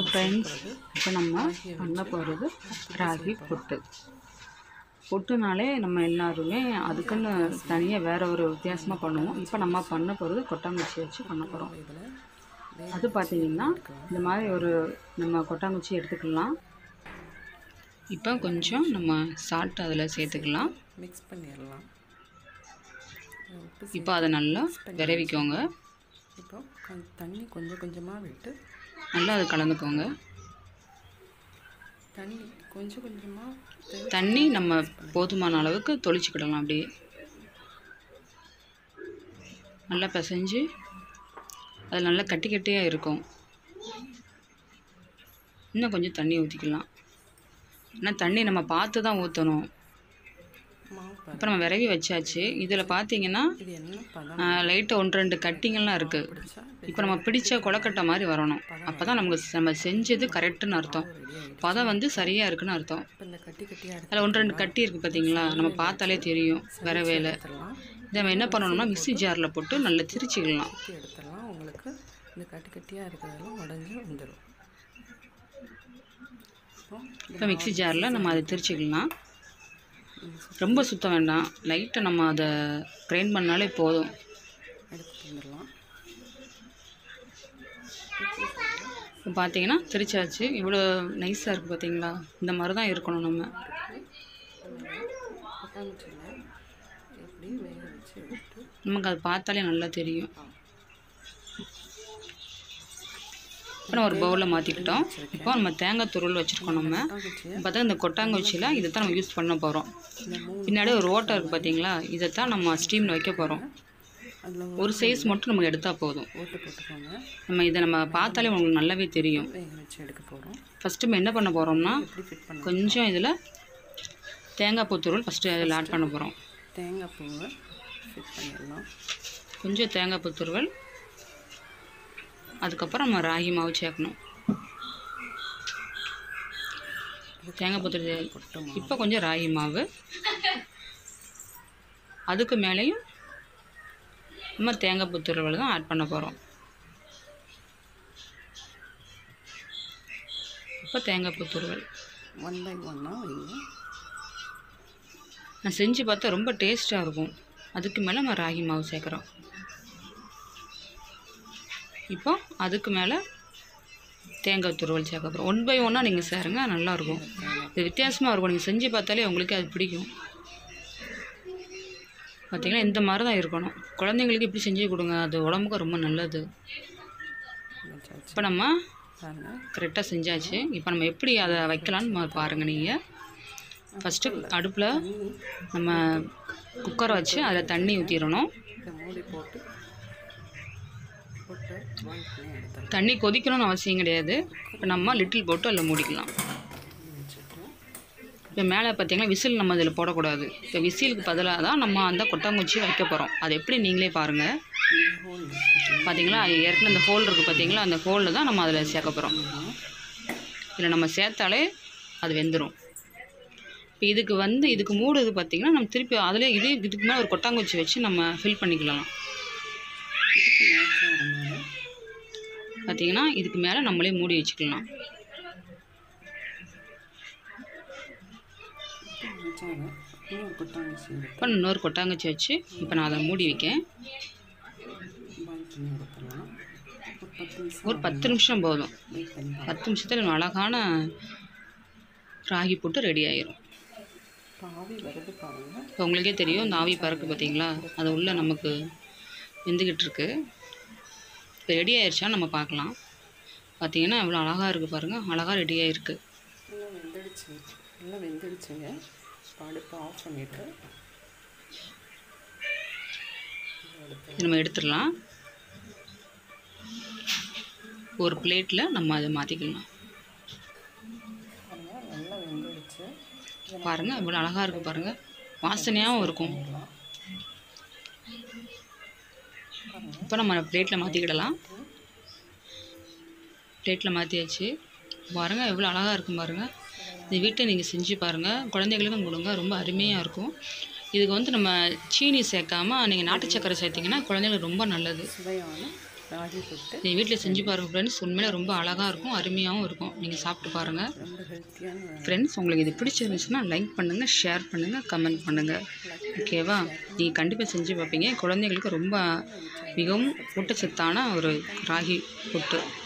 friends இப்போ நம்ம பண்ண போகிறது ராகி புட்டு புட்டுனாலே நம்ம எல்லாருமே அதுக்குன்னு தனியாக வேற ஒரு வித்தியாசமாக பண்ணுவோம் இப்போ நம்ம பண்ண போகிறது கொட்டாங்குச்சி வச்சு பண்ண போகிறோம் அது பார்த்தீங்கன்னா இந்த மாதிரி ஒரு நம்ம கொட்டாங்குச்சி எடுத்துக்கலாம் இப்போ கொஞ்சம் நம்ம சால்ட் அதில் சேர்த்துக்கலாம் மிக்ஸ் பண்ணிடலாம் உப்பு இப்போ அதை நல்லா விரவிக்கோங்க இப்போ கொஞ்சம் தண்ணி கொஞ்சம் கொஞ்சமாக விட்டு நல்லா அதை கலந்துக்கோங்க தண்ணி கொஞ்சம் கொஞ்சமாக தண்ணி நம்ம போதுமான அளவுக்கு தொளிச்சுக்கிடலாம் அப்படியே நல்லா பிசைஞ்சு அது நல்லா கட்டி கட்டியாக இருக்கும் இன்னும் கொஞ்சம் தண்ணி ஊற்றிக்கலாம் ஆனால் தண்ணி நம்ம பார்த்து தான் ஊற்றணும் மாவு பாரு இப்போ நம்ம விரவி வச்சாச்சு இதில் பார்த்தீங்கன்னா இது என்ன பதம் லைட்டாக ஒன்று ரெண்டு கட்டிங்கெல்லாம் இருக்குது பிடிச்சா இப்போ நம்ம பிடிச்ச கொலக்கட்டை மாதிரி வரணும் அப்போ தான் நமக்கு நம்ம செஞ்சது கரெக்டுன்னு அர்த்தம் ரெடி ஆகிடும் பதம் வந்து சரியாக இருக்குன்னு அர்த்தம் இப்போ இந்த கட்டி கட்டியாக எடுத்து அதில் ஒன்று ரெண்டு கட்டி இருக்குது பார்த்தீங்களா நம்ம பார்த்தாலே தெரியும் வரவேல எடுத்துடலாம் இதை நம்ம என்ன பண்ணணும்னா மிக்ஸி ஜாரில் போட்டு நல்லா திரிச்சிக்கலாம் சுற்றி எடுத்துடலாம் உங்களுக்கு இந்த கட்டி கட்டியாக இருக்கிறதெல்லாம் உடஞ்சி வந்துடும் இப்போ இப்போ மிக்ஸி ஜாரில் நம்ம அதை திரிச்சிக்கலாம் ரொம்ப சுத்தம் வேண்டாம் லைட்டாக நம்ம அதை கிரைண்ட் பண்ணாலே போதும் எடுத்து வந்துடலாம் இப்போ பார்த்தீங்கன்னா திரிச்சாச்சு இவ்வளோ நைஸாக இருக்குது பார்த்தீங்களா இந்த மாதிரி தான் இருக்கணும் நம்ம கொட்டாங்குச்சியில் எப்படி வேக வச்சு எடுத்து நமக்கு அது பார்த்தாலே நல்லா தெரியும் இப்போ நம்ம ஒரு பவுலில் மாற்றிக்கிட்டோம் இப்போ நம்ம தேங்காய் துருள் வச்சுருக்கோம் நம்ம கொட்டாங்குச்சியை பார்த்தா இந்த கொட்டாங்குச்சியில் இதை தான் நம்ம யூஸ் பண்ண போகிறோம் இந்த மூணு பின்னாடி ஒரு ஓட்டை இருக்குது பார்த்தீங்களா இதை தான் நம்ம ஸ்டீமில் வைக்க போகிறோம் அதில் ஒரு சைஸ் மட்டும் நமக்கு எடுத்தால் போதும் ஓட்டு போட்டுக்கோங்க நம்ம இதை நம்ம பார்த்தாலே உங்களுக்கு நல்லாவே தெரியும் வேக வச்சு எடுக்க போகிறோம் ஃபஸ்ட்டு நம்ம என்ன பண்ண போகிறோம்னா எப்படி ஃபிட் பண்ண கொஞ்சம் இதில் தேங்காய் பூத்தூள் ஃபஸ்ட்டு அதில் ஆட் பண்ண போகிறோம் தேங்காய் பூவை ஃபிட் பண்ணிடலாம் கொஞ்சம் தேங்காய் பூத்துருவல் அதுக்கப்புறம் நம்ம ராகி மாவு சேர்க்கணும் தேங்காய் பூத்துரு கொட்டும் இப்போ கொஞ்சம் ராகி மாவு அதுக்கு மேலேயும் நம்ம தேங்காய் பூத்துருவல் தான் ஆட் பண்ண போகிறோம் இப்போ தேங்காய் பூத்துருவல் ஒன் பை ஒன்னாக வைங்க நான் செஞ்சு பார்த்தா ரொம்ப டேஸ்ட்டாக இருக்கும் அதுக்கு மேலே நம்ம ராகி மாவு சேர்க்குறோம் இப்போ அதுக்கு மேலே தேங்காய் துருவல் சேர்க்க போகிறோம் ஒன் பை ஒன்னாக நீங்கள் சேருங்க நல்லாயிருக்கும் இது வித்தியாசமாக இருக்கும் நீங்கள் செஞ்சு பார்த்தாலே உங்களுக்கு அது பிடிக்கும் பார்த்தீங்கன்னா இந்த மாதிரி தான் இருக்கணும் குழந்தைங்களுக்கு இப்படி செஞ்சு கொடுங்க அது உடம்புக்கு ரொம்ப நல்லது வச்சாச்சு இப்போ நம்ம பாருங்கள் கரெக்டாக செஞ்சாச்சு இப்போ நம்ம எப்படி அதை வைக்கலான்னு பாருங்கள் நீங்கள் ஃபஸ்ட்டு அடுப்பில் நம்ம குக்கரை வச்சு அதில் தண்ணி ஊற்றிடணும் இதை மூடி போட்டு போட்டு பாயில் பண்ணி எடுத்துடலாம் தண்ணி கொதிக்கணும்னு அவசியம் கிடையாது இப்போ நம்ம லிட்டில் போட்டு அதில் மூடிக்கலாம் வச்சுட்டு இப்போ மேலே பார்த்தீங்கன்னா விசில் நம்ம அதில் போடக்கூடாது இப்போ விசிலுக்கு பதிலாக தான் நம்ம அந்த கொட்டாங்குச்சி வைக்க போகிறோம் அது எப்படி நீங்களே பாருங்கள் இந்த ஹோல் பார்த்தீங்களா ஏற்கனவே அந்த ஹோல் இருக்குது பார்த்தீங்களா அந்த ஹோலில் தான் நம்ம அதில் சேர்க்க போகிறோம் இதில் நம்ம சேர்த்தாலே அது வெந்துடும் இப்போ இதுக்கு வந்து இதுக்கு மூடுது பார்த்தீங்கன்னா நம்ம திருப்பி அதிலே இதே இதுக்கு மேலே ஒரு கொட்டாங்குச்சி வச்சு நம்ம ஃபில் பண்ணிக்கலாம் இதுக்கு மேட்ச் ஆகிற மாதிரி பார்த்தீங்கன்னா இதுக்கு மேலே நம்மளே மூடி வச்சுக்கலாம் மேட்ச் ஆக இன்னொரு கொட்டாங்குச்சி எடுத்து இப்போ இன்னொரு கொட்டாங்குச்சி வச்சு இப்போ நான் அதை மூடி வைக்கேன் பாயில் பண்ணி எடுத்துடலாம் ஒரு பத்து நிமிஷம் ஒரு பத்து நிமிஷம் போதும் வெயிட் பண்ணி பத்து நிமிஷத்தில் நம்ம அழகான ராகி போட்டு ரெடி ஆயிரும் இப்போ ஆவி வருது பாருங்கள் இப்போ உங்களுக்கே தெரியும் இந்த ஆவி பறக்கு பார்த்தீங்களா அது உள்ள நமக்கு வெந்துக்கிட்டு இருக்கு இப்போ ரெடி ஆயிடுச்சா நம்ம பார்க்கலாம் பார்த்தீங்கன்னா எவ்வளோ அழகாக இருக்குது பாருங்கள் அழகாக ரெடி ஆயிருக்கு எல்லாம் வெந்துடுச்சு எல்லாம் வெந்துடுச்சுங்க இப்போ அடுப்பை ஆஃப் பண்ணிவிட்டு இது நம்ம எடுத்துடலாம் ஒரு பிளேட்டில் நம்ம அதை மாற்றிக்கலாம் பாருங்கள் நல்லா வெந்துடுச்சு பாருங்கள் இவ்வளோ அழகாக இருக்குது பாருங்கள் வாசனையாகவும் இருக்கும் இப்போ நம்ம பிளேட்டில் மாற்றிக்கிடலாம் பிளேட்டில் மாற்றியாச்சு பாருங்கள் எவ்வளோ அழகாக இருக்கும் பாருங்கள் இந்த வீட்டை நீங்கள் செஞ்சு பாருங்கள் குழந்தைகளுக்கும் கொடுங்க ரொம்ப அருமையாக இருக்கும் இதுக்கு வந்து நம்ம சீனி சேர்க்காம நீங்கள் நாட்டு சக்கரை சேர்த்திங்கன்னா குழந்தைங்களுக்கு ரொம்ப நல்லது சுவையான ராகி புட்டு இது வீட்டில் செஞ்சு பாருங்கள் ஃப்ரெண்ட்ஸ் உண்மையிலே ரொம்ப அழகாக இருக்கும் அருமையாகவும் இருக்கும் நீங்கள் சாப்பிட்டு பாருங்கள் ரொம்ப ஹெல்த்தியான ஃப்ரெண்ட்ஸ் உங்களுக்கு இது பிடிச்சிருந்துச்சுன்னா லைக் பண்ணுங்கள் ஷேர் பண்ணுங்கள் கமெண்ட் பண்ணுங்கள் ஓகேவா நீங்கள் கண்டிப்பாக செஞ்சு பார்ப்பீங்க குழந்தைங்களுக்கு ரொம்ப மிகவும் ஊட்டச்சத்தான ஒரு ராகி புட்டு